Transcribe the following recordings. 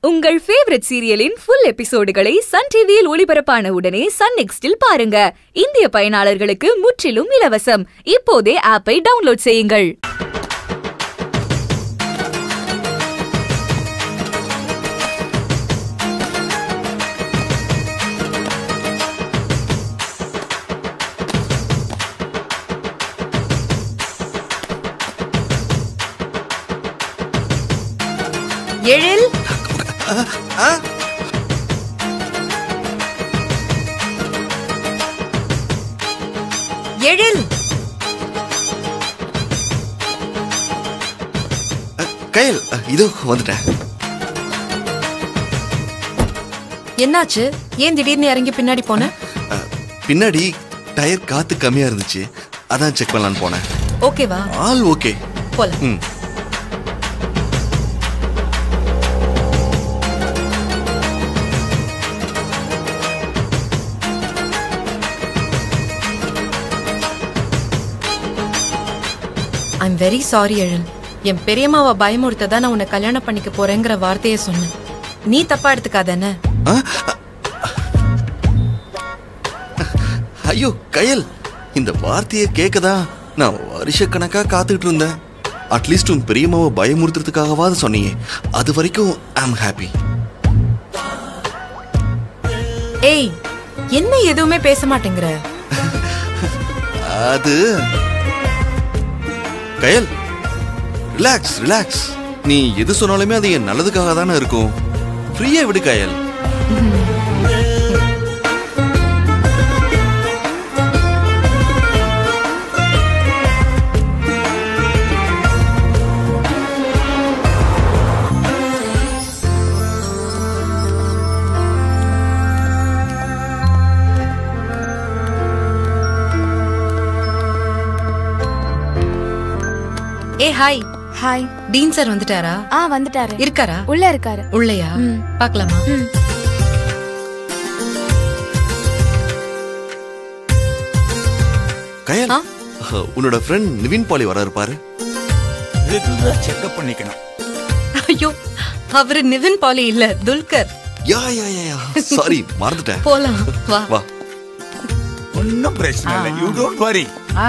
உங்கள் ஃபேவரட் சீரியலின் ஃபுல் எபிசோடுகளை சன் டிவியில் ஒளிபரப்பான உடனே சன் நெக்ஸ்டில் பாருங்க இந்திய பயனாளர்களுக்கு முற்றிலும் இலவசம் இப்போதே ஆப்பை டவுன்லோட் செய்யுங்கள் எழில் எழில் கயல் இதோ வந்துட்டேன் என்னாச்சு ஏன் திடீர்னு இறங்கி பின்னாடி போன அ, பின்னாடி டயர் காத்து கம்மியா இருந்துச்சு அதான் செக் பண்ணலான்னு போனேன் ஓகேவா ஆல் ஓகே போலாம் ம் ஐம் வெரி சாரி எழில் என் பெரியம்மாவை பயமுறுத்ததான் நான் உன்னை கல்யாணம் பண்ணிக்க போறேங்கிற வார்த்தையை சொன்னேன் நீ தப்பா எடுத்துக்காதானே ஆ? ஐயோ கயல் இந்த வார்த்தையை கேட்கதா நான் வருஷக்கணக்கா காத்துக்கிட்டு இருந்தேன் அட்லீஸ்ட் உன் பெரியம்மாவை பயமுறுத்துறதுக்காகவாது சொன்னீங்க அது வரைக்கும் ஐ அம் ஹாப்பி ஏய் என்ன எதுவுமே பேச மாட்டேங்கிற அது கயல் ரிலாக்ஸ் ரிலாக்ஸ் நீ எது சொன்னாலுமே அது என் நல்லதுக்காக தானே இருக்கும் ஃப்ரீயா விடு கயல் ஏ ஹாய் ஹாய் டீன் சார் வந்துட்டாரா ஆ வந்துட்டாரு இருக்காரா உள்ள இருக்காரு உள்ளையா ம். பார்க்கலாமா ம். கயல் ஆ? உன்னோட ஃப்ரெண்ட் நிவின் பாலி வராரு பாரு ரெகுலரா செக்அப் பண்ணிக்கணும் ஐயோ அவரு நிவின் பாலி இல்ல துல்கர் யா யா யா யா சாரி மறந்துட்டேன் போலாம் வா வா ஒன்னும் பிரச்சனை இல்லை you don't worry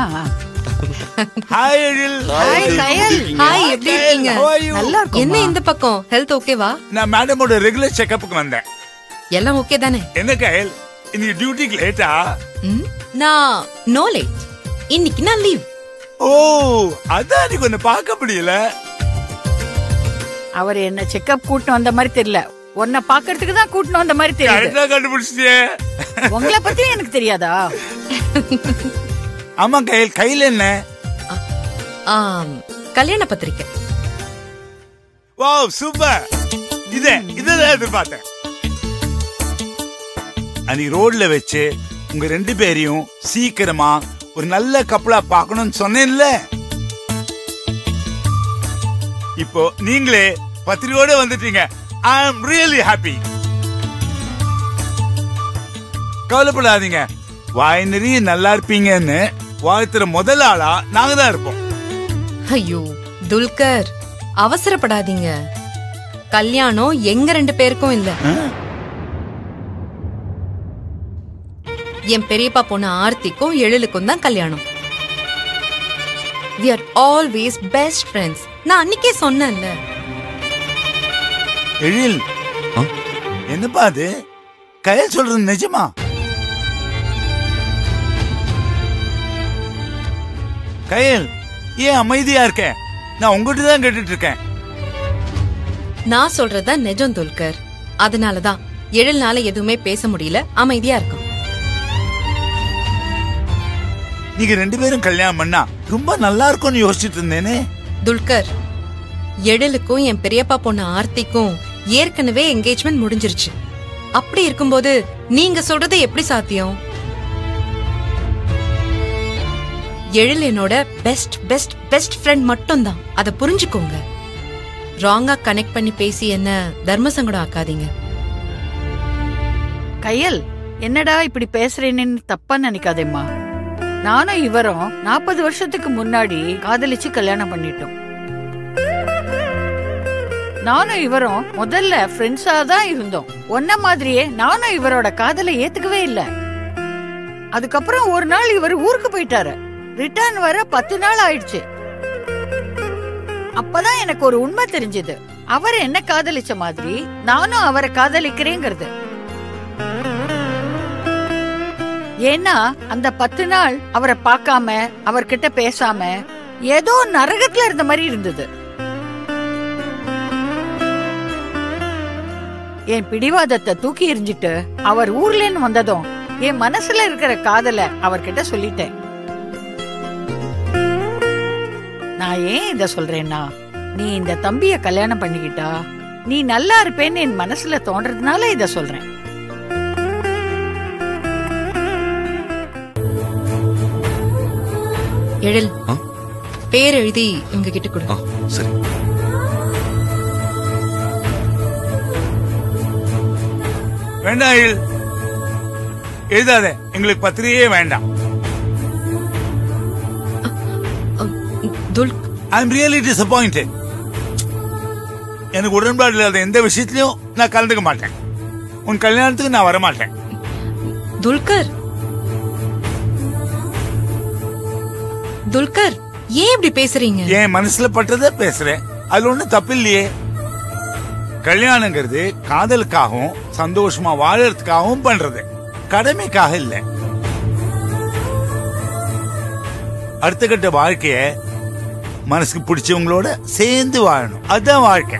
hi Ezhil hi Kayal hi எப்படி இருக்கீங்க How are you? என்ன இந்த பக்கம் ஹெல்த் ஓகேவா நான் மேடமோட ரெகுலர் செக்அப்புக்கு வந்தேன் எல்லாம் ஓகே தானே என்ன கயல் இன்னைக்கு டியூட்டிக்கு லேட்டா ம்? நான் நோ லேட் இன்னைக்கு நான் லீவ் ஓ அதான் இன்னைக்கு ஒன்னு பார்க்க முடியல அவர் என்ன செக்கப் கூட்டிட்டு வந்த மாதிரி தெரியல உன்னை பாக்குறதுக்கு தான் கூட்டிட்டு வந்த மாதிரி தெரியுது கரெக்டா கண்டுபிடிச்சிட்டியே உங்களை பத்தியும் எனக்கு தெரியாதா ஆமா கயல் கையில என்ன ஆம், கல்யாண பத்திரிக்கை வாவ் சூப்பர் இத இததான் எதிர்பார்த்தேன் அன்னைக்கு ரோட்ல வச்சு உங்க ரெண்டு பேரையும் சீக்கிரமா ஒரு நல்ல கப்பலா பார்க்கணும்னு சொன்னேன்ல இப்போ நீங்களே பத்திரியோட வந்துட்டீங்க ஐ அம் ரியலி ஹாப்பி கவலைப்படாதீங்க வாய் நிறைய நல்லா இருப்பீங்கன்னு வாழ்த்துற முதல் ஆளா நாங்க தான் இருப்போம் ஐயோ துல்கர் அவசரப்படாதீங்க கல்யாணம் எங்க ரெண்டு பேருக்கும் இல்ல என் பெரியப்பா பொண்ணு ஆர்த்திக்கும் எழிலுக்கும் தான் கல்யாணம் we are always best friends நான் அன்னைக்கே சொன்னேன்ல எழில் ஆ? என்னப்பா அது கயல் சொல்றது நிஜமா கயல் ஏன் அமைதியா இருக்க நான் உங்ககிட்ட தான் கேட்டுட்டு இருக்கேன் நான் சொல்றதுதான் நிஜம் துல்கர் அதனாலதான் எழில்னால எதுவுமே பேச முடியல அமைதியா இருக்கும் நீங்க ரெண்டு பேரும் கல்யாணம் பண்ணா ரொம்ப நல்லா இருக்கும்னு யோசிச்சுட்டு இருந்தேனே துல்கர் எழிலுக்கும் என் பெரியப்பா பொண்ணு ஆர்த்திக்கும் ஏற்கனவே என்கேஜ்மெண்ட் முடிஞ்சிருச்சு அப்படி இருக்கும்போது நீங்க சொல்றது எப்படி சாத்தியம் எழில் என்னோட பெஸ்ட் பெஸ்ட் பெஸ்ட் ஃப்ரெண்ட் மட்டும்தான் அதை புரிஞ்சுக்கோங்க ராங்கா கனெக்ட் பண்ணி பேசி என்ன தர்மசங்கடம் ஆக்காதீங்க கையல் என்னடா இப்படி பேசுறேன்னு தப்பா நினைக்காதேம்மா நானும் இவரும் நாற்பது வருஷத்துக்கு முன்னாடி காதலிச்சு கல்யாணம் பண்ணிட்டோம் நானும் இவரும் முதல்ல ஃப்ரெண்ட்ஸா தான் இருந்தோம் ஒன்ன மாதிரியே நானும் இவரோட காதலை ஏத்துக்கவே இல்ல அதுக்கப்புறம் ஒரு நாள் இவர் ஊருக்கு போயிட்டாரு ரிட்டர்ன் வர பத்து நாள் ஆயிடுச்சு அப்பதான் எனக்கு ஒரு உண்மை தெரிஞ்சது அவர் என்ன காதலிச்ச மாதிரி நானும் அவரை காதலிக்கிறேங்கிறது ஏன்னா அந்த பத்து நாள் அவரை பார்க்காம அவர்கிட்ட பேசாம ஏதோ நரகத்துல இருந்த மாதிரி இருந்தது என் பிடிவாதத்தை தூக்கி எறிஞ்சிட்டு அவர் ஊர்லன்னு வந்ததும் என் மனசுல இருக்கிற காதல அவர்கிட்ட சொல்லிட்டேன் நான் ஏன் இத சொல்றேன்னா நீ இந்த தம்பிய கல்யாணம் பண்ணிக்கிட்டா நீ நல்லா இருப்பேன்னு என் மனசுல தோன்றதுனால இத சொல்றேன் எழில் ஆ? பேர் எழுதி இவங்க கிட்ட கொடு ஆ சரி வேண்டாம் எழில் எழுதாத எங்களுக்கு பத்திரிகையே வேண்டாம் துல் ஐ எம் ரியலி டிசப்பாயிண்டட் எனக்கு உடன்பாடு இல்லாத எந்த விஷயத்திலையும் நான் கலந்துக்க மாட்டேன் உன் கல்யாணத்துக்கு நான் வர மாட்டேன் துல்கர் துல்கர் ஏன் இப்படி பேசுறீங்க என் மனசுல பட்டதை பேசுறேன் அதுல ஒண்ணும் தப்பு இல்லையே கல்யாணங்கிறது காதலுக்காகவும் சந்தோஷமா வாழறதுக்காகவும் பண்றது கடமைக்காக இல்ல அடுத்த கட்ட வாழ்க்கைய மனசுக்கு பிடிச்சவங்களோட சேர்ந்து வாழணும் அதுதான் வாழ்க்கை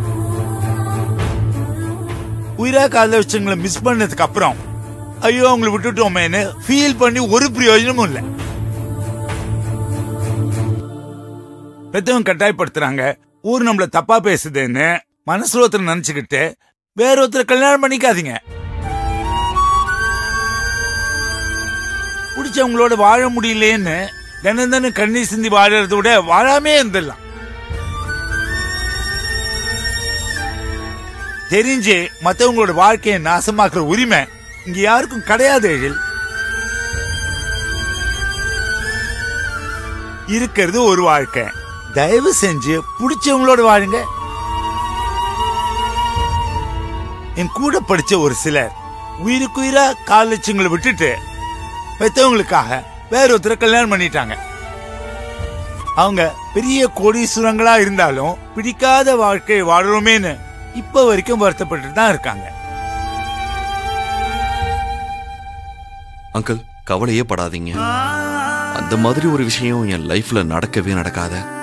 உயிரா காதலிச்சவங்களை மிஸ் பண்ணதுக்கு அப்புறம் ஐயோ அவங்களை விட்டுட்டோமேன்னு ஃபீல் பண்ணி ஒரு பிரயோஜனமும் இல்லை பெத்தவங்க கட்டாயப்படுத்துறாங்க ஊர் நம்மள தப்பா பேசுதுன்னு மனசுல ஒருத்தர் நினைச்சுக்கிட்டு வேற ஒருத்தர் கல்யாணம் பண்ணிக்காதீங்க பிடிச்சவங்களோட வாழ முடியலேன்னு தினம் தினம் கண்ணீர் சிந்தி வாழறத விட வாழாமே இருந்துடலாம் தெரிஞ்சு மத்தவங்களோட வாழ்க்கையை நாசமாக்குற உரிமை இங்க யாருக்கும் கிடையாது எழில் இருக்கிறது ஒரு வாழ்க்கை தயவு செஞ்சு பிடிச்சவங்களோட வாழுங்க என் கூட படிச்ச ஒரு சிலர் உயிருக்குயிரா காலேஜுங்களை விட்டுட்டு பெத்தவங்களுக்காக வேற ஒருத்தரை கல்யாணம் பண்ணிட்டாங்க அவங்க பெரிய கோடீஸ்வரங்களா இருந்தாலும் பிடிக்காத வாழ்க்கையை வாழறோமேன்னு இப்ப வரைக்கும் வருத்தப்பட்டு தான் இருக்காங்க அங்கிள் கவலையே படாதீங்க அந்த மாதிரி ஒரு விஷயம் என் லைஃப்ல நடக்கவே நடக்காத